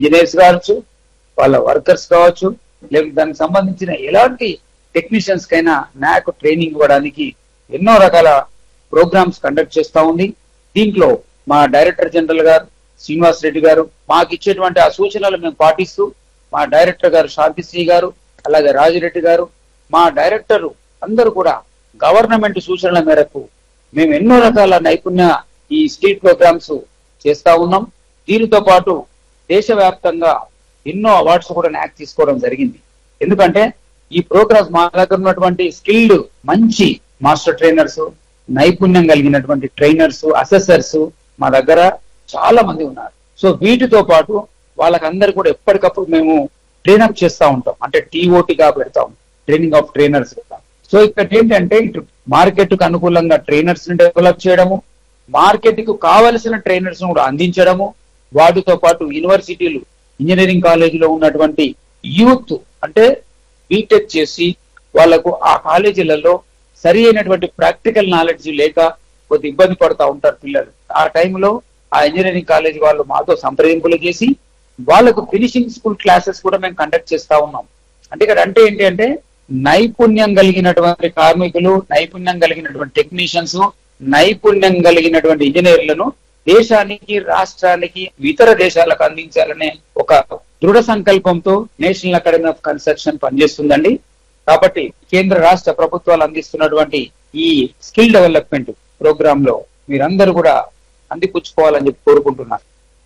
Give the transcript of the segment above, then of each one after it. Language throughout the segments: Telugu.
ఇంజనీర్స్ కావచ్చు వాళ్ళ వర్కర్స్ కావచ్చు లేకపోతే దానికి సంబంధించిన ఎలాంటి టెక్నీషియన్స్ కైనా నాక్ ట్రైనింగ్ ఇవ్వడానికి ఎన్నో రకాల ప్రోగ్రామ్స్ కండక్ట్ చేస్తా ఉంది దీంట్లో మా డైరెక్టర్ జనరల్ గారు శ్రీనివాస్ రెడ్డి గారు మాకు ఇచ్చేటువంటి ఆ సూచనలు మేము పాటిస్తూ మా డైరెక్టర్ గారు శాంతిశ్రీ గారు అలాగే రాజిరెడ్డి గారు మా డైరెక్టర్ అందరూ కూడా గవర్నమెంట్ సూచనల మేరకు మేము ఎన్నో రకాల నైపుణ్య ఈ స్కిల్ ప్రోగ్రామ్స్ చేస్తా ఉన్నాం దీనితో పాటు దేశవ్యాప్తంగా ఎన్నో అవార్డ్స్ కూడా నాక్ తీసుకోవడం జరిగింది ఎందుకంటే ఈ ప్రోగ్రామ్స్ మా దగ్గర ఉన్నటువంటి స్కిల్డ్ మంచి మాస్టర్ ట్రైనర్స్ నైపుణ్యం కలిగినటువంటి ట్రైనర్స్ అసెసర్స్ మా దగ్గర చాలా మంది ఉన్నారు సో వీటితో పాటు వాళ్ళకందరు కూడా ఎప్పటికప్పుడు మేము ట్రైనప్ చేస్తా ఉంటాం అంటే టీఓటీగా పెడతాం ట్రైనింగ్ ఆఫ్ ట్రైనర్స్ సో ఇక్కడ ఏంటంటే ఇటు మార్కెట్ కు అనుకూలంగా ట్రైనర్స్ ని డెవలప్ చేయడము మార్కెట్ కు కావలసిన ట్రైనర్స్ కూడా అందించడము వాటితో పాటు యూనివర్సిటీలు ఇంజనీరింగ్ కాలేజీలో ఉన్నటువంటి యూత్ అంటే బీటెక్ చేసి వాళ్ళకు ఆ కాలేజీలలో సరి అయినటువంటి ప్రాక్టికల్ నాలెడ్జ్ లేక కొద్ది ఇబ్బంది పడతా ఉంటారు పిల్లలు ఆ టైంలో ఆ ఇంజనీరింగ్ కాలేజ్ వాళ్ళు మాతో సంప్రదింపులు చేసి వాళ్ళకు ఫినిషింగ్ స్కూల్ క్లాసెస్ కూడా మేము కండక్ట్ చేస్తా ఉన్నాం అంటే ఇక్కడ అంటే ఏంటి అంటే నైపుణ్యం కలిగినటువంటి కార్మికులు నైపుణ్యం కలిగినటువంటి టెక్నీషియన్స్ నైపుణ్యం కలిగినటువంటి ఇంజనీర్లను దేశానికి రాష్ట్రానికి ఇతర దేశాలకు అందించాలనే ఒక దృఢ సంకల్పంతో నేషనల్ అకాడమీ ఆఫ్ కన్స్ట్రక్షన్ పనిచేస్తుందండి కాబట్టి కేంద్ర రాష్ట్ర ప్రభుత్వాలు అందిస్తున్నటువంటి ఈ స్కిల్ డెవలప్మెంట్ ప్రోగ్రామ్ లో మీరందరూ కూడా అందిపుచ్చుకోవాలని చెప్పి కోరుకుంటున్నాను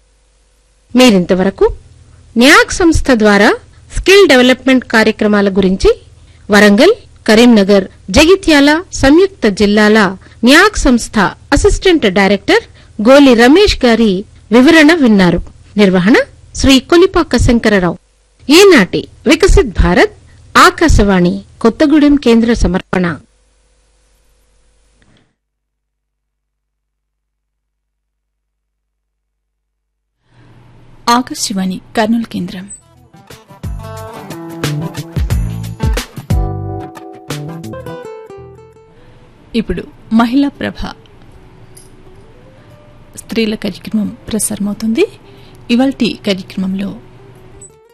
మీరింతవరకు న్యాక్ సంస్థ ద్వారా స్కిల్ డెవలప్మెంట్ కార్యక్రమాల గురించి వరంగల్ కరీంనగర్ జగిత్యాల సంయుక్త జిల్లాల న్యాక్ సంస్థ అసిస్టెంట్ డైరెక్టర్ గోలి రమేష్ గారి వివరణ విన్నారు నిర్వహణ శ్రీ కొలిపాక శంకరరావు ఈనాటి వికసిత్ భారత్ ఆకాశవాణి కొత్తగూడెం కేంద్ర సమర్పణ ఆకాశవాణి కర్నూలు కేంద్రం ఇప్పుడు మహిళా ప్రభ స్త్రీల కార్యక్రమం ప్రసారమవుతుంది ఇవాల్టి కార్యక్రమంలో